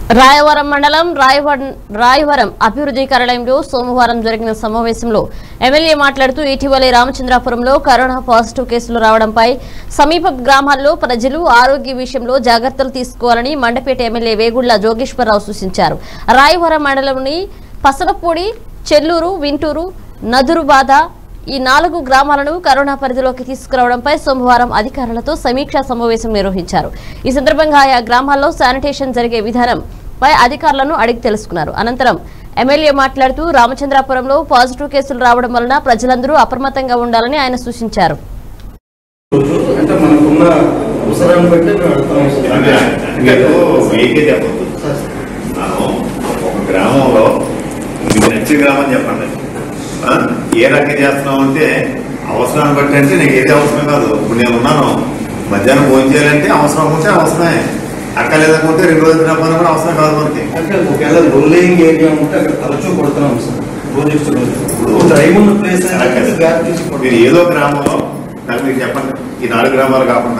రాయవరం మండలం రాయవరం రాయవరం అభివృద్ధి కార్యాలయంలో సోమవారం జరిగిన సమావేశంలో ఎమ్మెల్యే మాట్లాడుతూ ఇటీవలే రామచంద్రాపురంలో కరోనా పాజిటివ్ కేసులు రావడంపై సమీప గ్రామాల్లో ప్రజలు ఆరోగ్య విషయంలో జాగ్రత్తలు తీసుకోవాలని మండపేట ఎమ్మెల్యే వేగుళ్ల జోగేశ్వరరావు సూచించారు రాయవరం మండలంలోని పసలపూడి చెల్లూరు వింటూరు నదురుబాద ఈ నాలుగు గ్రామాలను కరోనా పరిధిలోకి తీసుకురావడంపై సోమవారం అధికారులతో సమీక్షా సమావేశం నిర్వహించారు ఈ సందర్భంగా ఆయా గ్రామాల్లో శానిటేషన్ జరిగే విధానంపై అధికారులను అడిగి తెలుసుకున్నారు అనంతరం ఎమ్మెల్యే మాట్లాడుతూ రామచంద్రాపురంలో పాజిటివ్ కేసులు రావడం వలన ప్రజలందరూ అప్రమత్తంగా ఉండాలని ఆయన సూచించారు రోజు అంటే మనకున్న అవసరాన్ని బట్టి మేము వెళ్తాం అంటే మీకు మీకే చెప్పదు మనం ఒక గ్రామంలో మీకు నచ్చిన గ్రామం చెప్పండి ఆ? ఏ రకంగా చేస్తున్నాం అంటే అవసరాన్ని బట్టి అంటే నీకు ఏది అవసరం కాదు ఇప్పుడు నేను ఉన్నాను మధ్యాహ్నం భోజనం చేయాలంటే అవసరం ఉంటే అవసరమే అక్కర్లేదనుకుంటే రెండు రోజులు తినకపోయినా కూడా అవసరం కాదు మనకి అంటే ఒకవేళ రూలింగ్ ఏరియా ఉంటే అక్కడ తరచూ కొడుతున్నాం సార్ రోజు ఇస్తే రోజు ఇప్పుడు డ్రైవ్ ఉన్న ప్లేస్ అలా కాదు. మీరు ఏదో గ్రామంలో నాకు మీరు చెప్పండి ఈ నాలుగు గ్రామాలు కాకుండా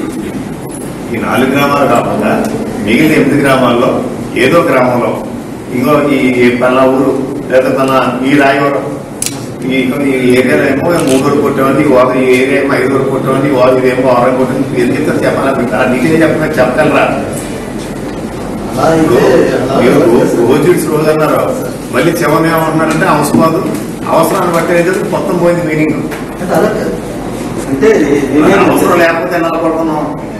ఈ నాలుగు గ్రామాలు కాకుండా మిగిలిన ఎనిమిది గ్రామాల్లో ఏదో గ్రామంలో ఇంకో ఈ పలా ఊరు లేదా పలా ఈ రాయవరం ఈ ఈ ఏరియాలో ఏమో మూడు వరకు కొట్టామని ఈ వాకు ఈ ఏరియా ఏమో ఐదు వరకు కొట్టామని ఈ వాకు ఇదేమో ఆరు వరకు కొట్టామని ఏం చెప్తారు చెప్పాలి ఆ డీటెయిల్ చెప్పమని చెప్పగలరా అలా అయితే అలా మీరు అయితే రోజు ఇడ్స్ రోజు అన్నారు మళ్ళీ చివరి ఏమంటున్నారంటే అవసరం కాదు అవసరాన్ని బట్టి అయితే మొత్తం పోయింది మీనింగ్ అంటే అలా కాదు. అంటే అవసరం లేకపోతే ఎలా పడుతున్నాం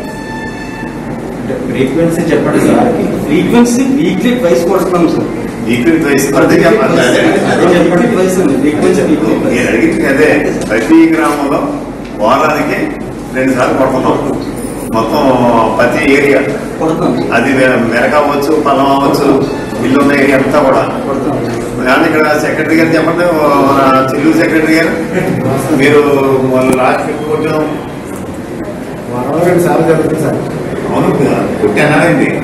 ఫ్రీక్వెన్సీ చెప్పండి సార్ ఫ్రీక్వెన్సీ వీక్లీ ట్వైస్ కొడుతున్నాం సార్ ఈక్విటీ వయసు అదే చెప్పాలి అదే. అదే చెప్పండి ట్వైస్ అండి ఫ్రీక్వెన్సీ వీక్లీ నేను అడిగింది అదే ప్రతి గ్రామంలో వారానికి రెండు సార్లు కొడుతున్నాం మొత్తం ప్రతి ఏరియా కొడుతున్నాం అది మె- మెరక అవ్వచ్చు పల్లం అవ్వచ్చు ఇల్లు ఉన్న ఏరియా అంతా కూడా కొడుతున్నాం కానీ ఇక్కడ సెక్రటరీ గారు చెప్పండి ఓ నా చెల్లూరు సెక్రటరీ గారు మీరు వాళ్ళు రాసి కొట్టాం వారంలో రెండు సార్లు జరుగుతుంది సార్ అవును కొట్టానండి